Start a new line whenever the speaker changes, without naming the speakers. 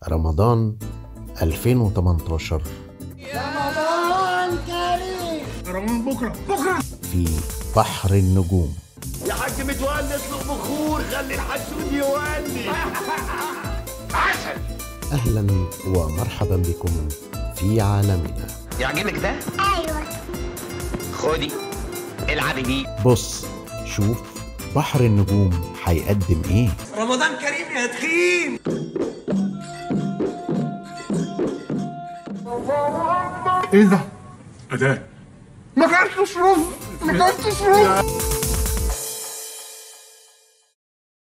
رمضان 2018
رمضان بكره بكره
في بحر النجوم
يا حاج متولي اسلق بخور خلي الحسود يولي عسل
أهلا ومرحبا بكم في عالمنا
يعجبك ده؟
ايوه
خدي العبي بيه
بص شوف بحر النجوم هيقدم ايه
رمضان كريم يا تخين
ايه ده؟ ده ما كانش رز ما كانش رز